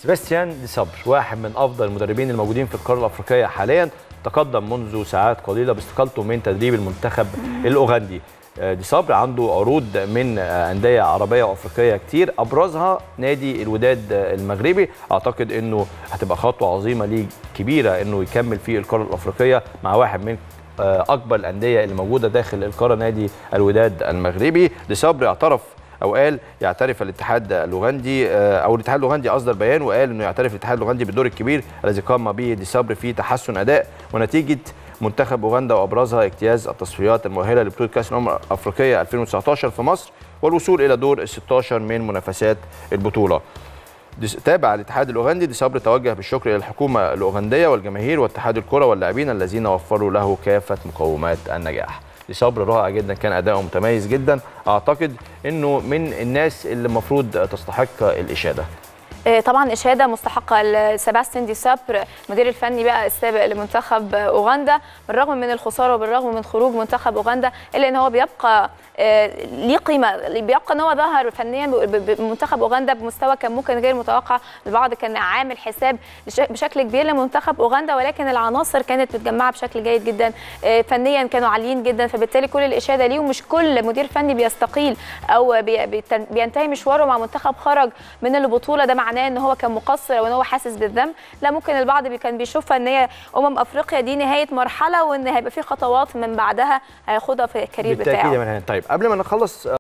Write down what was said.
سيباستيان دي صبر واحد من افضل المدربين الموجودين في القاره الافريقيه حاليا تقدم منذ ساعات قليله باستقالته من تدريب المنتخب الاوغندي دي صبر عنده عروض من انديه عربيه وافريقيه كتير ابرزها نادي الوداد المغربي اعتقد انه هتبقى خطوه عظيمه ليه كبيره انه يكمل في القاره الافريقيه مع واحد من اكبر الانديه اللي موجوده داخل القاره نادي الوداد المغربي دي صبر اعترف او قال يعترف الاتحاد الاوغندي او الاتحاد الاوغندي اصدر بيان وقال انه يعترف الاتحاد الاوغندي بالدور الكبير الذي قام به دي صبر في تحسن اداء ونتيجه منتخب اوغندا وابرزها اجتياز التصفيات المؤهله لبطوله كاس الامم الافريقيه 2019 في مصر والوصول الى دور ال 16 من منافسات البطوله. تابع الاتحاد الاوغندي دي صبر توجه بالشكر الى الحكومه الاوغنديه والجماهير واتحاد الكره واللاعبين الذين وفروا له كافه مقومات النجاح. دي صبر رائع جدا كان اداؤه متميز جدا اعتقد انه من الناس اللي المفروض تستحق الاشاده طبعا اشاده مستحقه لسباستيان دي سابر المدير الفني بقى السابق لمنتخب اوغندا بالرغم من الخساره وبالرغم من خروج منتخب اوغندا الا ان هو بيبقى ليه قيمه بيبقى ان هو ظهر فنيا بمنتخب اوغندا بمستوى كان ممكن غير متوقع البعض كان عامل حساب بشكل كبير لمنتخب اوغندا ولكن العناصر كانت متجمعه بشكل جيد جدا فنيا كانوا عاليين جدا فبالتالي كل الاشاده ليه ومش كل مدير فني بيستقيل او بينتهي مشواره مع منتخب خرج من البطوله ده معناه ان هو كان مقصر او ان هو حاسس بالذنب لا ممكن البعض كان بيشوفها ان هي امم افريقيا دي نهايه مرحله وان هيبقى في خطوات من بعدها هياخدها في الكارير بتاعه بالتاكيد يا طيب قبل ما نخلص